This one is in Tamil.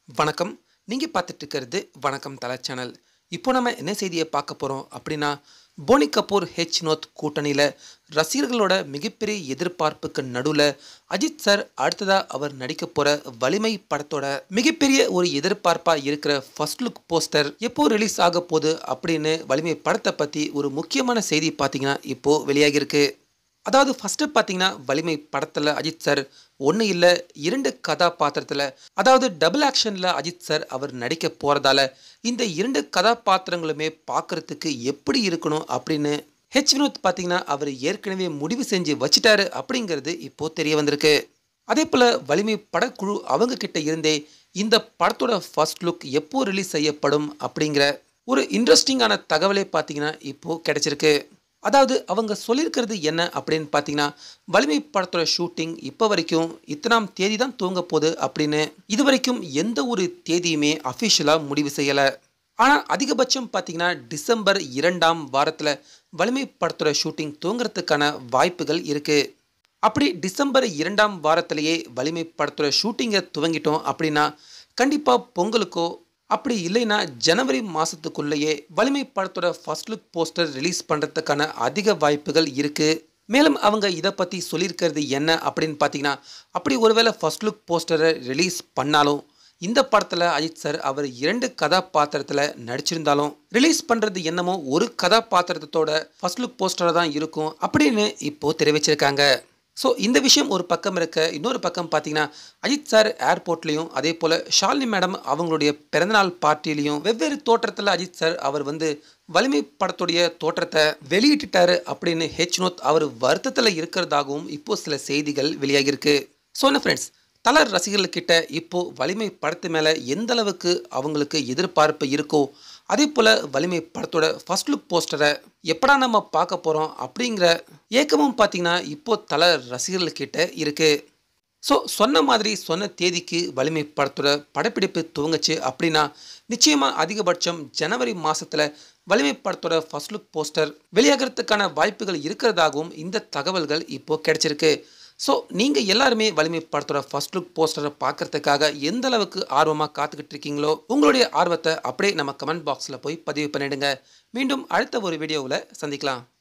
வணக்கம் நீங்கள் பார்த்துட்டு இருக்கிறது வணக்கம் தலை சேனல் இப்போ நம்ம என்ன செய்தியை பார்க்க போகிறோம் அப்படின்னா போனி கபூர் ஹெச் நோத் கூட்டணியில் ரசிகர்களோட மிகப்பெரிய எதிர்பார்ப்புக்கு நடுவில் அஜித் சார் அடுத்ததாக அவர் நடிக்க போகிற வலிமை படத்தோட மிகப்பெரிய ஒரு எதிர்பார்ப்பாக இருக்கிற ஃபர்ஸ்ட் லுக் போஸ்டர் எப்போ ரிலீஸ் ஆக போகுது அப்படின்னு வலிமை படத்தை பற்றி ஒரு முக்கியமான செய்தி பார்த்தீங்கன்னா இப்போது வெளியாகியிருக்கு அதாவது ஃபஸ்ட்டு பார்த்தீங்கன்னா வலிமை படத்தில் அஜித் சார் ஒன்று இல்லை இரண்டு கதாபாத்திரத்தில் அதாவது டபுள் ஆக்ஷனில் அஜித் சார் அவர் நடிக்க போகிறதால இந்த இரண்டு கதாபாத்திரங்களுமே பார்க்குறதுக்கு எப்படி இருக்கணும் அப்படின்னு ஹெச் வினோத் பார்த்தீங்கன்னா அவர் ஏற்கனவே முடிவு செஞ்சு வச்சிட்டாரு அப்படிங்கிறது இப்போது தெரிய வந்திருக்கு அதே போல் வலிமை படக்குழு அவங்க கிட்ட இருந்தே இந்த படத்தோட ஃபர்ஸ்ட் லுக் எப்போ ரிலீஸ் செய்யப்படும் அப்படிங்கிற ஒரு இன்ட்ரெஸ்டிங்கான தகவலே பார்த்தீங்கன்னா இப்போது கிடைச்சிருக்கு அதாவது அவங்க சொல்லியிருக்கிறது என்ன அப்படின்னு பார்த்தீங்கன்னா வலிமை படத்தோட ஷூட்டிங் இப்போ வரைக்கும் இத்தனாம் தேதி தான் துவங்க போகுது அப்படின்னு இது வரைக்கும் எந்த ஒரு தேதியுமே அஃபிஷியலாக முடிவு செய்யலை ஆனால் அதிகபட்சம் பார்த்தீங்கன்னா டிசம்பர் இரண்டாம் வாரத்தில் வலிமை படத்தோட ஷூட்டிங் துவங்குறதுக்கான வாய்ப்புகள் இருக்குது அப்படி டிசம்பர் இரண்டாம் வாரத்திலேயே வலிமை படத்தோட ஷூட்டிங்கை துவங்கிட்டோம் அப்படின்னா கண்டிப்பாக பொங்கலுக்கோ அப்படி இல்லைன்னா ஜனவரி மாதத்துக்குள்ளேயே வலிமை படத்தோட ஃபர்ஸ்ட் லுக் போஸ்டர் ரிலீஸ் பண்ணுறதுக்கான அதிக வாய்ப்புகள் இருக்குது மேலும் அவங்க இதை பற்றி சொல்லியிருக்கிறது என்ன அப்படின்னு பார்த்தீங்கன்னா அப்படி ஒருவேளை ஃபர்ஸ்ட் லுக் போஸ்டரை ரிலீஸ் பண்ணாலும் இந்த படத்தில் அஜித் சார் அவர் இரண்டு கதாபாத்திரத்தில் நடிச்சிருந்தாலும் ரிலீஸ் பண்ணுறது என்னமோ ஒரு கதாபாத்திரத்தோட ஃபர்ஸ்ட் லுக் போஸ்டராக தான் இருக்கும் அப்படின்னு இப்போது தெரிவிச்சிருக்காங்க ஸோ இந்த விஷயம் ஒரு பக்கம் இருக்க இன்னொரு பக்கம் பார்த்தீங்கன்னா அஜித் சார் ஏர்போர்ட்லேயும் அதே போல் ஷாலினி மேடம் அவங்களுடைய பிறந்தநாள் பார்ட்டிலையும் வெவ்வேறு தோற்றத்தில் அஜித் சார் அவர் வந்து வலிமை படத்துடைய தோற்றத்தை வெளியிட்டுட்டாரு அப்படின்னு ஹெச் நோத் அவர் வருத்தத்தில் இருக்கிறதாகவும் இப்போ சில செய்திகள் வெளியாகியிருக்கு ஸோ என்ன ஃப்ரெண்ட்ஸ் தலர் ரசிகர்கள்கிட்ட இப்போ வலிமை படத்து மேலே எந்த அளவுக்கு அவங்களுக்கு எதிர்பார்ப்பு இருக்கோ அதே போல் வலிமை படத்தோட ஃபர்ஸ்ட் லுக் போஸ்டரை எப்படா நம்ம பார்க்க போகிறோம் அப்படிங்கிற ஏக்கமும் பார்த்தீங்கன்னா இப்போ தல ரசிகர்கள்கிட்ட இருக்குது ஸோ சொன்ன மாதிரி சொன்ன தேதிக்கு வலிமை படத்தோட படப்பிடிப்பு துவங்குச்சு அப்படின்னா நிச்சயமாக அதிகபட்சம் ஜனவரி மாதத்தில் வலிமை படத்தோட ஃபர்ஸ்ட் லுக் போஸ்டர் வெளியாகிறதுக்கான வாய்ப்புகள் இருக்கிறதாகவும் இந்த தகவல்கள் இப்போ கிடைச்சிருக்கு ஸோ நீங்கள் எல்லாருமே வலிமை படத்தோட ஃபர்ஸ்ட் லுக் போஸ்டரை பார்க்கறதுக்காக எந்த அளவுக்கு ஆர்வமாக காத்துக்கிட்டு இருக்கீங்களோ உங்களுடைய ஆர்வத்தை அப்படியே நம்ம கமெண்ட் பாக்ஸில் போய் பதிவு பண்ணிடுங்க மீண்டும் அடுத்த ஒரு வீடியோவில் சந்திக்கலாம்